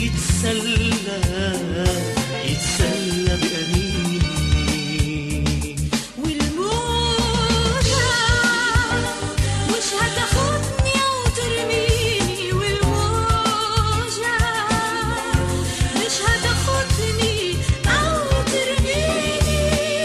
يتسلى يتسلى بأنيني والموجة مش هتاخدني أو ترميني والموجة مش هتاخدني أو ترميني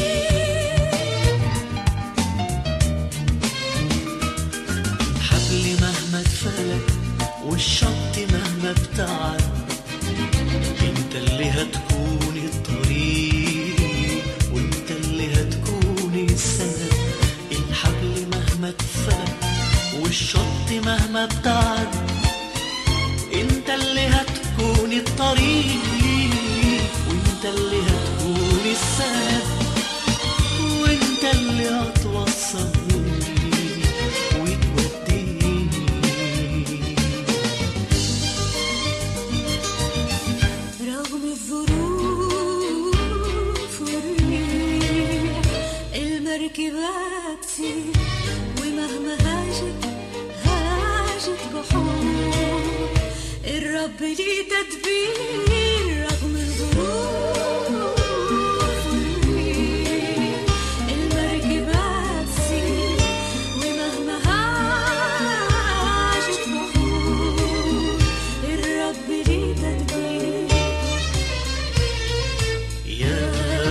الحبل مهما اتفلت والشط مهما ابتعد انت اللي هتكون الطريق وانت اللي هتكون السند الحبل مهما اتفلت والشط مهما ابتعد انت اللي هتكون الطريق وانت اللي هتكون السند وانت اللي هتوصلني وتوديني رغم الظروف والريح المركبات فيه ومهما هاجت هاجت بحور الرب ليه تدبير رغم الظروف والريح المركبات فيه ومهما هاجت بحور الرب ليه تدبير يا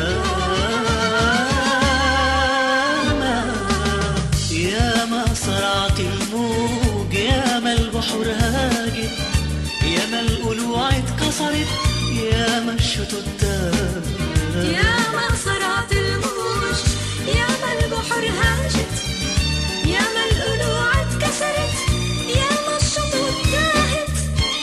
ما يا ما صرعت الموج يا ما البحر هاجت يا ما القلوع اتكسرت يا ما الشتوت تاهت يا ما صرعت الموج يا ما البحر هاجت يا ما القلوع اتكسرت يا ما الشطوط تاهت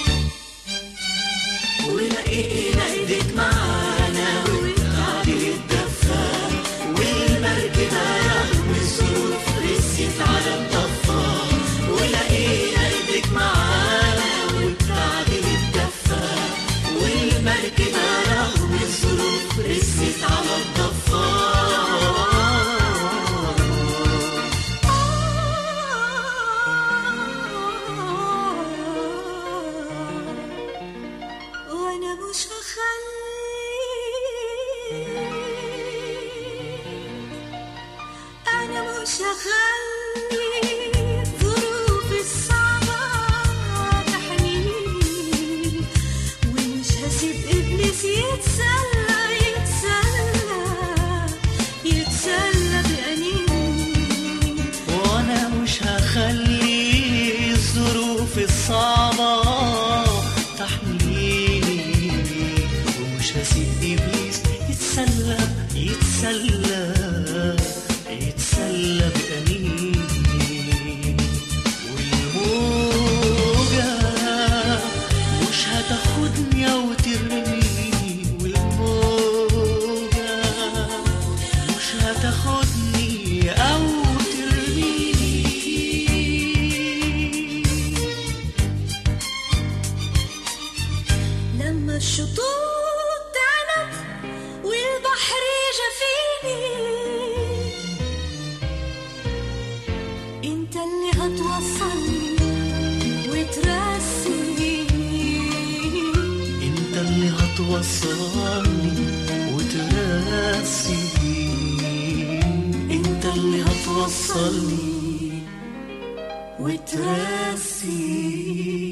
ولقينا ايديك معانا وبتعدل الدفة والمركبة رغم الظروف رست على الضفة ولقينا ايديك معانا وبتعدل الدفة والمركبة رغم الظروف رست على الضفة وانا مش هخلي انا مش هخلي الظروف الصعبة تحميني ومش هسيب ابليس يتسلى يتسلى يتسلى بأنيني وانا مش هخلي الظروف الصعبة تحميني ومش هسيب ابليس يتسلى يتسلى يتسلى بأنيني والموجة مش هتاخدني او ترميني والموجة مش هتاخدني او ترميني لما الشطوط تعنت والبحر جفيني انت اللي هتوصلني وترسيني انت اللي هتوصلني وترسيني انت اللي هتوصلني وترسيني